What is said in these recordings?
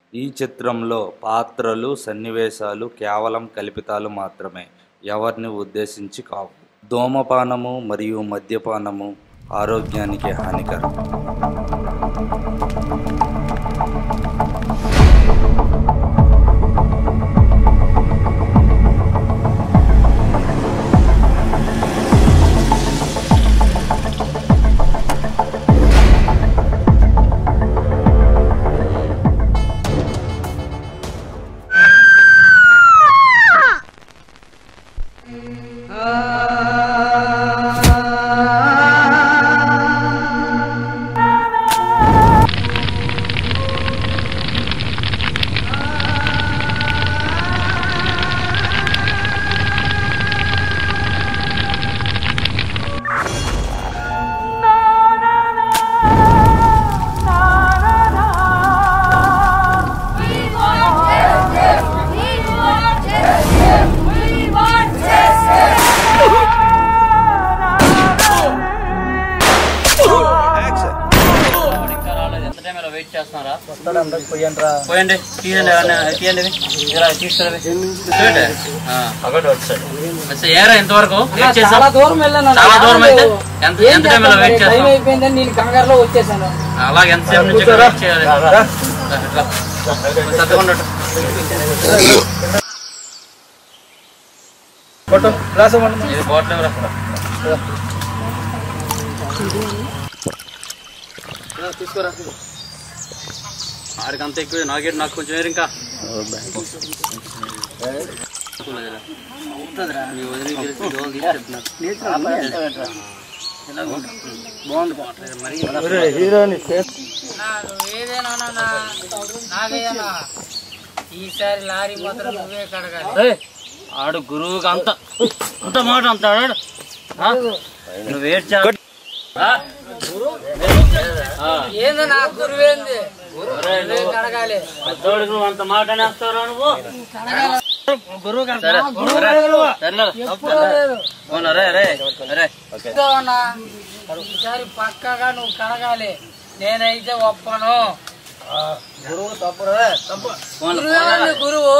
ఈ చిత్రంలో పాత్రలు సన్నివేశాలు కేవలం కల్పితాలు మాత్రమే ఎవరిని ఉద్దేశించి కావు ధూమపానము మరియు మద్యపానము ఆరోగ్యానికి హానికరం We want justice! We want justice! We want justice! ఇంకా రాలేదు ఎంత టైం ఇలా వెయిట్ చేస్తున్నారా పోయండి తీయండి ఎవరిని, తీయండి ఇవి. ఇలా తీసుకురండి. చూడండి. ఆ. అసలు ఏరా ఇంతవరకు వెయిట్ చేసాం చాలా దూరం వెళ్ళాను చాలా దూరం అయితే ఎంత ఏం ఎంత టైం ఇలా వెయిట్ చేస్తాను? టైం చేస్తాం అయిపోయిందని నేను కంగారులో వచ్చేసాను అలాగే ఎంతసేపు నుంచి ఇక్కడ వెయిట్ చేయాలి రా, ఇట్లా. సర్దుకోండి అటు. ఇది బాటిల్ ఎవరా? రా, తీసుకోరా ఆడికి అంత ఎక్కువ నాకే నాకు కొంచెం వేరు ఇంకా మీ వదిలికి తెలిసి డోలు తీసి చెప్తున్నారు. బాగుంది బాగుంది మరి ఏదైనా నాగయ్యనా ఈసారి లారీ మాత్రం నువ్వే కడగాలి ఆడు గురువుగా అంత అంత మాట అంటాడు ఆ? నువ్వు వెయిట్ చేయాలి ఆ? ఆ. ఏందో నా గురువేంది ఒరేయ్, నువ్వే నువ్వు కడగాలి పెద్దోడికి నువ్వు అంత మాట అనేస్తావురా నువ్వు గురువు సరే, సరే, సర్లే. ఎప్పుడూ లేదు అవునా, రే, రే, రే. ఇదో అన్నా, ఈసారి పక్కగా నువ్వు కడగాలి నేనైతే ఒప్పను పోన్లే, గురువేంది గురువు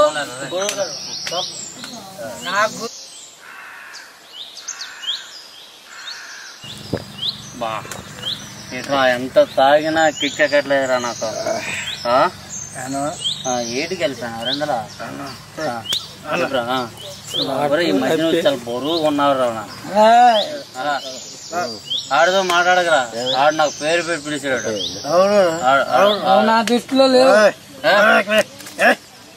నా గురు బా ఇట్లా ఎంత తాగినా కిక్ ఎక్కట్లేదురా నాకు ఆ? ఆ, ఏటికి వెళ్ళిపోయాను రెండలా ఈ మధ్య నువ్వు చాలా బరువుగా ఉన్నావు రా ఆడితో మాట్లాడగరా ఆడు నాకు పేరు పెట్టి పిలిచాడు ఆడు- ఆడు- అవి నా దృష్టిలో లేవు ఏ?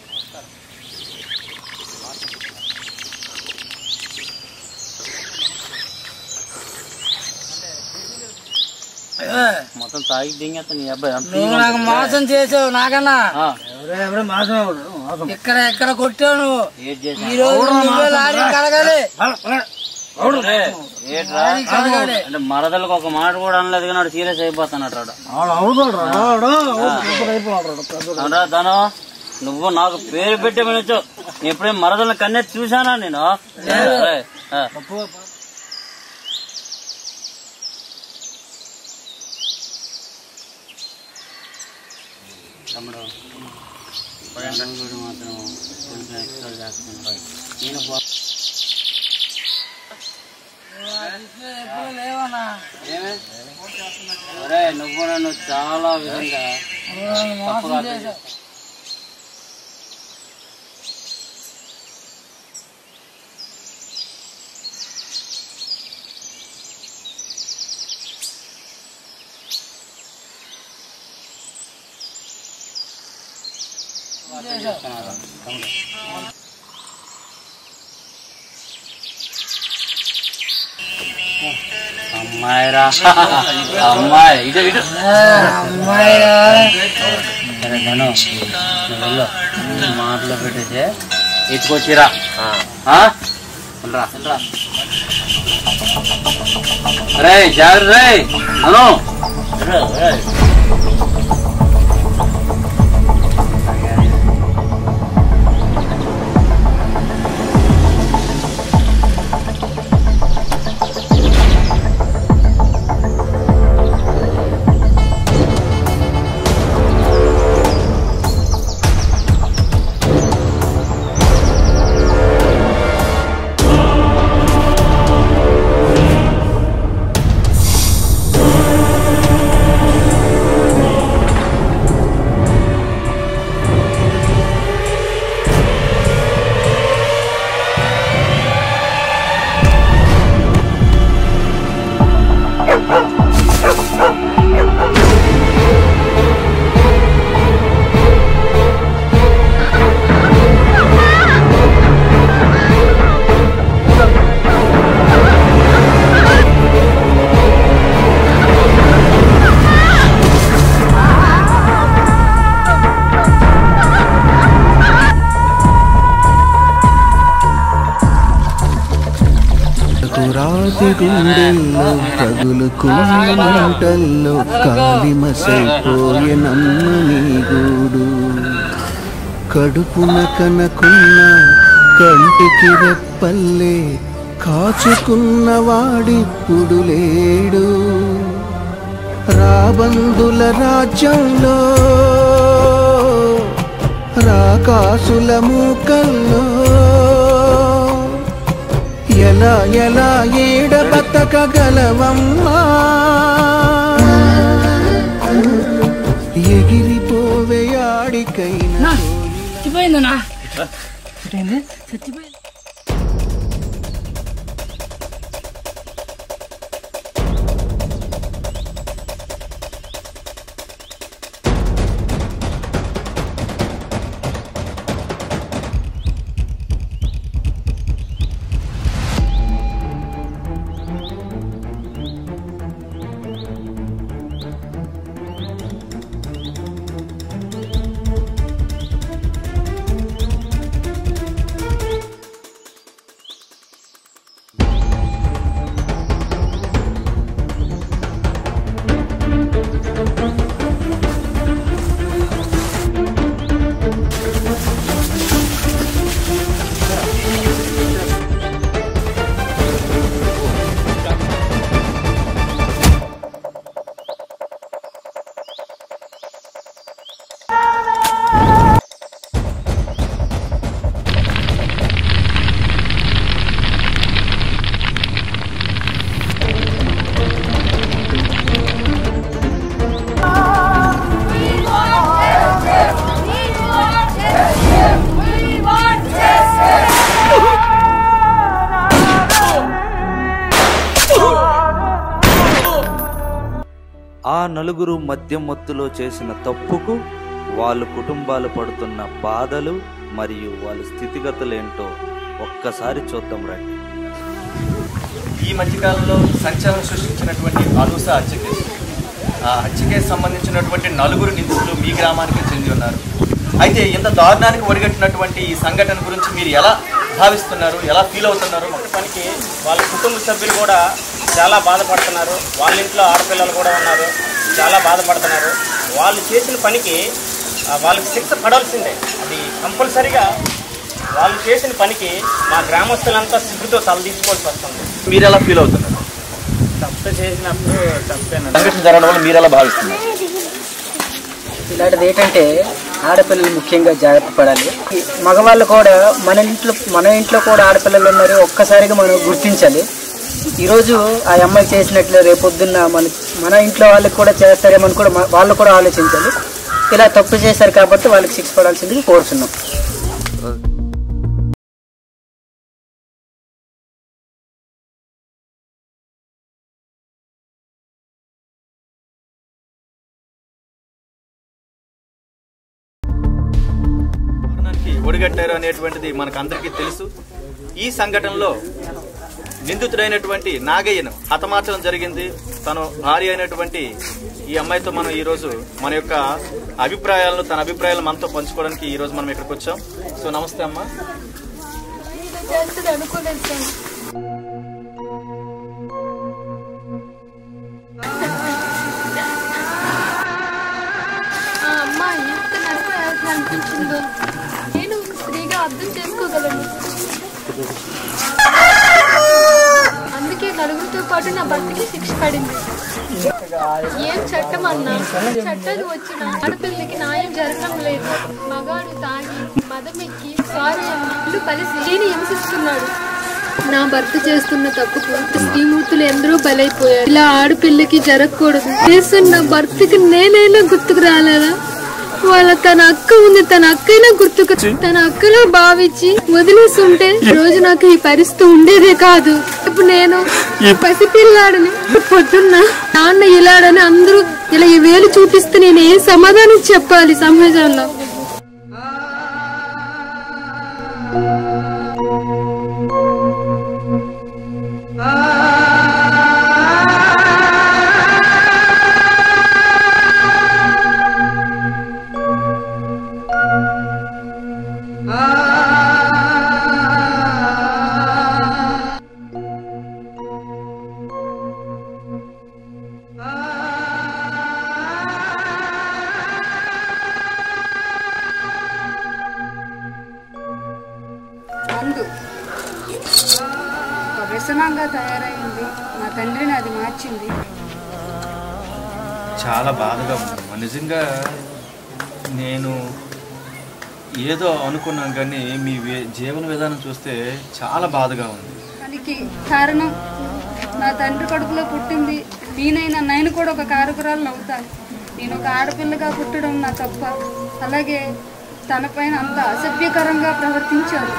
మొత్తం తాగి దింగేస్తా నీ అబ్బాయి అంత నువ్వు నాకు మోసం చేసావు నాకన్నా ఆ, ఇక్కడ ఎక్కడ కొట్టావు నువ్వు ఏడ్ చేసా ఈ రోజు నువ్వే లారీ కడగాలి ఏ, ఏట్రా కడగాలి అంటే మరదలకు ఒక మాట కూడా అనలేదు కానీ వాడు సీరియస్ అయిపోతానట వాడు. అవునరా ధనం నువ్వు నాకు పేరు పెట్టి పిలిచు ఎప్పుడేం మరదల కన్నెత్తి చూసానా నేను ఏ, ఆ. తమ్ముడు పైన మాత్రం కొంచెం ఎక్స్ట్రా చేస్తున్నాడు నేను పో- ఎప్పుడు లేవన్నా ఏమే? ఒరేయ్, నువ్వు నన్ను చాలా విధంగా నువ్వు నన్ను మోసం చేసావు అమ్మాయిరా అమ్మాయి ఇటు ఇటు అమ్మాయిరా సరే ధను నువ్వు వెళ్ళు నువ్వు మాటలో పెట్టేసి ఎత్తుకొచ్చిరా ఆ? వెళ్ళరా, వెళ్ళరా. రే జాగ్రత్త రే అను రే, రే. ప్రతి గుండెల్లో తగులుకున్న మంటల్లో కాలిమసైపోయే నమ్మని గూడు కడుపున కనకున్న కంటికి రెప్పల్లే కాచుకున్న వాడిప్పుడు లేడు రాబందుల రాజ్యంలో రాకాసుల మూకల్లో ఎలా ఎలా ఏడ బతకగలవమ్మా ఎగిరిపోవే ఆడికైనా చచ్చిపోయిందనా చచ్చిపోయింది We want justice! We want justice! We want justice! ఆ నలుగురు మద్యం మత్తులో చేసిన తప్పుకు వాళ్ళ కుటుంబాలు పడుతున్న బాధలు మరియు వాళ్ళ స్థితిగతులేంటో ఒక్కసారి చూద్దాం రండి ఈ మధ్యకాలంలో సంచలనం సృష్టించినటువంటి అనూస హత్య కేసు ఆ హత్య కేసు సంబంధించినటువంటి నలుగురు నిందితులు మీ గ్రామానికి చెంది ఉన్నారు అయితే ఇంత దారుణానికి ఒడిగట్టినటువంటి ఈ సంఘటన గురించి మీరు ఎలా భావిస్తున్నారు ఎలా ఫీల్ అవుతున్నారు పనికి వాళ్ళ కుటుంబ సభ్యులు కూడా చాలా బాధపడుతున్నారు వాళ్ళ ఇంట్లో ఆడపిల్లలు కూడా ఉన్నారు చాలా బాధపడుతున్నారు వాళ్ళు చేసిన పనికి ఆ, వాళ్ళకి శిక్ష పడాల్సిందే అది కంపల్సరిగా వాళ్ళు చేసిన పనికి మా గ్రామస్తులంతా సిగ్గుతో తలదీసుకోవాల్సి వస్తుంది మీరు ఎలా ఫీల్ అవుతున్నారు తప్పు చేసినప్పుడు తప్పేనండి సంఘటన జరగడం వల్ల మీరు ఎలా భావిస్తున్నారు ఇలాంటిది ఏంటంటే ఆడపిల్లలు ముఖ్యంగా జాగ్రత్త పడాలి ఈ మగవాళ్ళు కూడా మన ఇంట్లో మన ఇంట్లో కూడా ఆడపిల్లలు ఉన్నారు ఒక్కసారిగా మనం గుర్తించాలి ఈరోజు ఆ అమ్మాయి చేసినట్లు రేపొద్దున్న మన మన ఇంట్లో వాళ్ళకి కూడా చేస్తారేమని కూడా మ- వాళ్ళు కూడా ఆలోచించాలి ఇలా తప్పు చేశారు కాబట్టి వాళ్ళకి శిక్ష పడాల్సింది కోరుతున్నాం దారుణానికి ఒడిగట్టారు అనేటువంటిది మనకు అందరికీ తెలుసు ఈ సంఘటనలో నిందితుడైనటువంటి నాగయ్యను హతమార్చడం జరిగింది తను భార్య అయినటువంటి ఈ అమ్మాయితో మనం ఈ రోజు మన యొక్క అభిప్రాయాలను తన అభిప్రాయాలను మనతో పంచుకోవడానికి ఈ రోజు మనం ఇక్కడికి వచ్చాం సో నమస్తే అమ్మా చేస్తుంది అనుకోలేదు సార్ ఆ అమ్మాయి ఎంత నరకం అనిపించిందో నేను ఒక స్త్రీగా అర్థం చేసుకోగలను అందుకే నలుగురితో పాటు నా భర్తకి శిక్ష పడింది ఏం చట్టం అన్నా చట్టాలు వచ్చిన ఆడపిల్లకి న్యాయం జరగడం లేదు మగాడు తాగి మదమెక్కి కారు ఇల్లు కలిసి స్త్రీని హింసిస్తున్నాడు నా భర్త చేస్తున్న తప్పుకు స్త్రీమూర్తులు ఎందరో బలైపోయారు ఇలా ఆడపిల్లకి జరగకూడదు చేస్తున్న భర్తకి నేనైనా గుర్తుకు రాలేదా వాళ్ళ తన అక్క ఉంది తన అక్కైనా గుర్తుకు తన అక్కలో భావించి వదిలేస్తుంటే ఈ రోజు నాకు ఈ పరిస్థితి ఉండేదే కాదు ఇప్పుడు నేను పసిపిల్లాడని పొద్దున్న నాన్న ఇలాడని అందరూ ఇలా ఈ వేలు చూపిస్తే నేను ఏం సమాధానం చెప్పాలి సమాజంలో వ్యసనంగా తయారైంది మా తండ్రిని అది మార్చింది చాలా బాధగా ఉంది నిజంగా నేను ఏదో అనుకున్నాను కానీ మీ వే- జీవన విధానం చూస్తే చాలా బాధగా ఉంది దానికి కారణం నా తండ్రి కడుపులో పుట్టింది నేనైనా నేను కూడా ఒక కారకురాలు అవుతాను నేను ఒక ఆడపిల్లగా పుట్టడం నా తప్ప అలాగే తన పైన అంత అసభ్యకరంగా ప్రవర్తించారు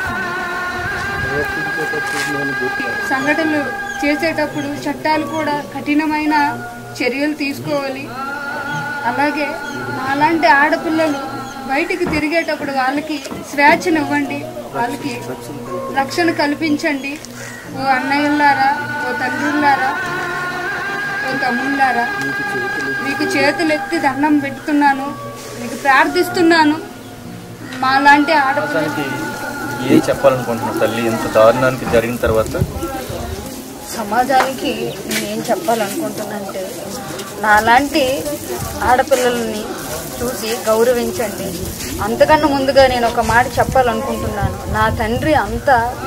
సంఘటనలు చేసేటప్పుడు చట్టాలు కూడా కఠినమైన చర్యలు తీసుకోవాలి అలాగే నాలాంటి ఆడపిల్లలు బయటికి తిరిగేటప్పుడు వాళ్ళకి స్వేచ్ఛనివ్వండి వాళ్ళకి రక్షణ కల్పించండి ఓ అన్నయ్యలారా ఓ తండ్రులారా ఓ తమ్ముళ్ళారా మీకు చేతులు ఎత్తి దండం పెడుతున్నాను మీకు ప్రార్థిస్తున్నాను మాలాంటి ఆడపిల్లలు సమాజానికి ఏం చెప్పాలనుకుంటున్నావు తల్లి ఇంత దారుణానికి జరిగిన తర్వాత సమాజానికి నేనేం చెప్పాలనుకుంటున్నానంటే నాలాంటి ఆడపిల్లల్ని చూసి గౌరవించండి అంతకన్నా ముందుగా నేను ఒక మాట చెప్పాలనుకుంటున్నాను నా తండ్రి అంత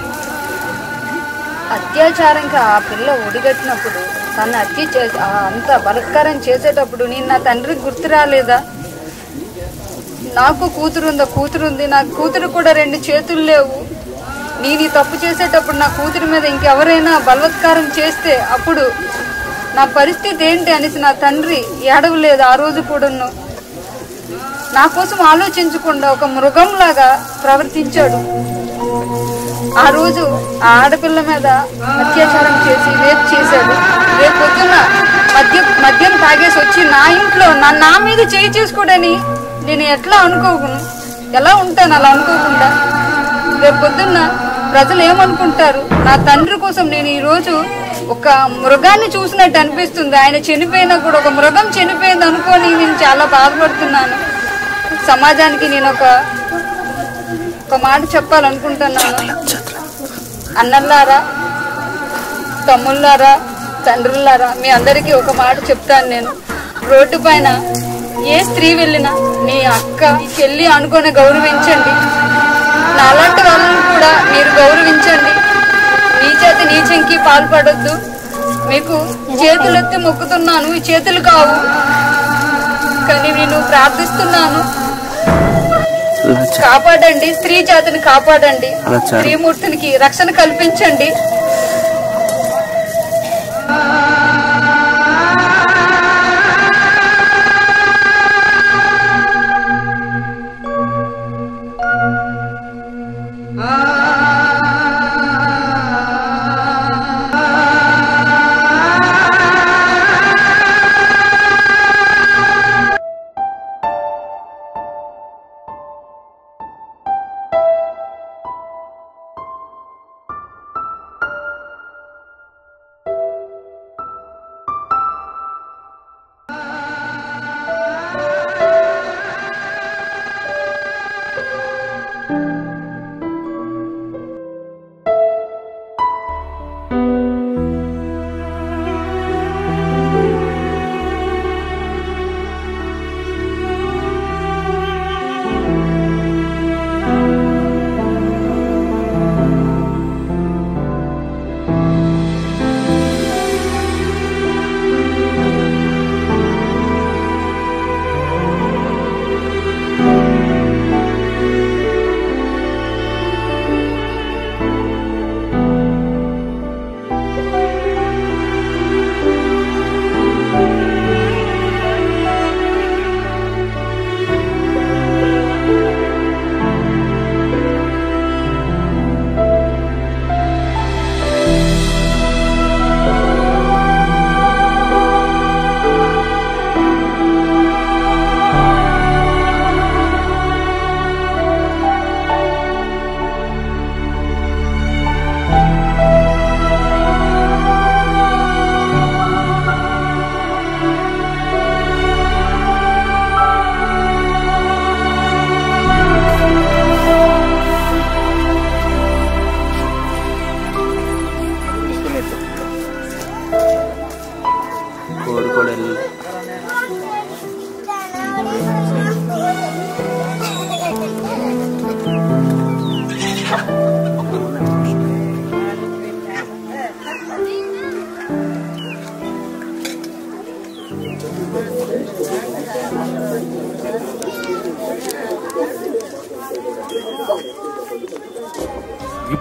అత్యాచారంగా ఆ పిల్ల ఒడిగట్టినప్పుడు తను హత్య చే ఆ అంత బలత్కారం చేసేటప్పుడు నేను నా తండ్రికి గుర్తు రాలేదా నాకు కూతురు ఉందా కూతురు ఉంది నా కూతురు కూడా రెండు చేతులు లేవు నేను ఈ తప్పు చేసేటప్పుడు నా కూతురి మీద ఇంకెవరైనా బలవత్కారం చేస్తే అప్పుడు నా పరిస్థితి ఏంటి అనేసి నా తండ్రి ఏడవలేదు ఆ రోజు కూడాను నా కోసం ఆలోచించకుండా ఒక మృగంలాగా ప్రవర్తించాడు ఆ రోజు ఆ ఆడపిల్ల మీద అత్యాచారం చేసి రేప్ చేశాడు రేపు పొద్దున్న మద్యం మద్యం తాగేసి వచ్చి నా ఇంట్లో నా నా మీద చేయి చేసుకోడని నేను ఎట్లా అనుకోకును ఎలా ఉంటాను అలా అనుకోకుండా రేపు పొద్దున్న ప్రజలు ఏమనుకుంటారు నా తండ్రి కోసం నేను ఈ రోజు ఒక మృగాన్ని చూసినట్టు అనిపిస్తుంది ఆయన చనిపోయినా కూడా ఒక మృగం చనిపోయింది అనుకొని నేను చాలా బాధపడుతున్నాను సమాజానికి నేను ఒక ఒక మాట చెప్పాలనుకుంటున్నాను అన్నల్లారా తమ్ముళ్ళారా తండ్రులారా మీ అందరికీ ఒక మాట చెప్తాను నేను రోడ్డు పైన ఏ స్త్రీ వెళ్ళినా మీ అక్క మీ చెల్లి అనుకొని గౌరవించండి నాలాంటి వాళ్ళని కూడా మీరు గౌరవించండి నీ చేత నీచంకి పాల్పడొద్దు మీకు చేతులెత్తి మొక్కుతున్నాను ఈ చేతులు కావు కానీ నేను ప్రార్థిస్తున్నాను కాపాడండి స్త్రీ జాతిని కాపాడండి స్త్రీమూర్తినికి రక్షణ కల్పించండి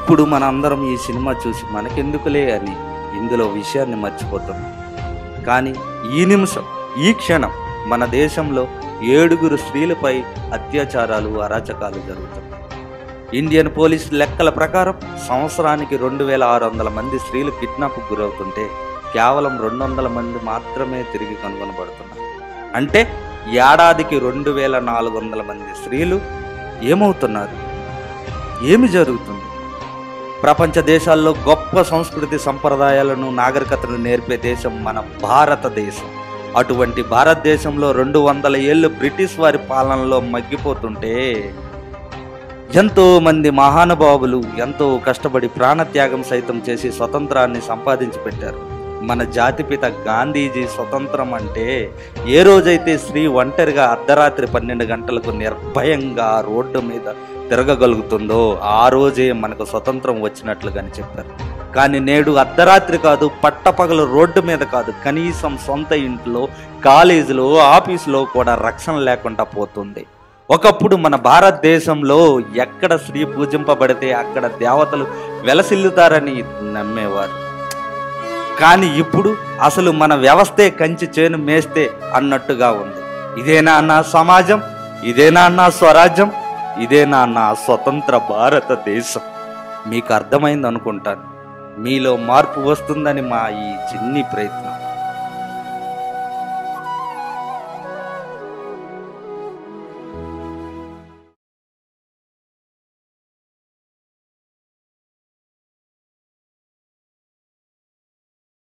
ఇప్పుడు మన అందరం ఈ సినిమా చూసి మనకెందుకులే అని ఇందులో విషయాన్ని మర్చిపోతున్నాం కానీ ఈ నిమిషం ఈ క్షణం మన దేశంలో ఏడుగురు స్త్రీలపై అత్యాచారాలు అరాచకాలు జరుగుతున్నాయి ఇండియన్ పోలీస్ లెక్కల ప్రకారం సంవత్సరానికి రెండు వేల ఆరు వందల మంది స్త్రీలు కిడ్నాప్ గురవుతుంటే కేవలం రెండు వందల మంది మాత్రమే తిరిగి కనుగొనబడుతున్నారు అంటే ఏడాదికి రెండు వేల నాలుగు వందల మంది స్త్రీలు ఏమవుతున్నారు ఏమి జరుగుతుంది ప్రపంచ దేశాల్లో గొప్ప సంస్కృతి సంప్రదాయాలను నాగరికతను నేర్పే దేశం మన భారతదేశం అటువంటి భారతదేశంలో రెండు వందల ఏళ్ళు బ్రిటిష్ వారి పాలనలో మగ్గిపోతుంటే ఎంతో మంది మహానుభావులు ఎంతో కష్టపడి ప్రాణత్యాగం సైతం చేసి స్వతంత్రాన్ని సంపాదించి పెట్టారు మన జాతిపిత గాంధీజీ స్వతంత్రం అంటే ఏ రోజైతే స్త్రీ ఒంటరిగా అర్ధరాత్రి పన్నెండు గంటలకు నిర్భయంగా రోడ్డు మీద తిరగగలుగుతుందో ఆ రోజే మనకు స్వతంత్రం వచ్చినట్లుగాని చెప్పారు కానీ నేడు అర్ధరాత్రి కాదు పట్టపగలు రోడ్డు మీద కాదు కనీసం సొంత ఇంట్లో కాలేజీలో ఆఫీసులో కూడా రక్షణ లేకుండా పోతుంది ఒకప్పుడు మన భారతదేశంలో ఎక్కడ స్త్రీ పూజింపబడితే అక్కడ దేవతలు వెలసిల్లుతారని నమ్మేవారు కానీ ఇప్పుడు అసలు మన వ్యవస్థే కంచి చేను మేస్తే అన్నట్టుగా ఉంది ఇదేనా నా సమాజం ఇదేనా నా స్వరాజ్యం ఇదేనా నా స్వతంత్ర భారతదేశం మీకు అర్థమైంది అనుకుంటాను మీలో మార్పు వస్తుందని మా ఈ చిన్ని ప్రయత్నం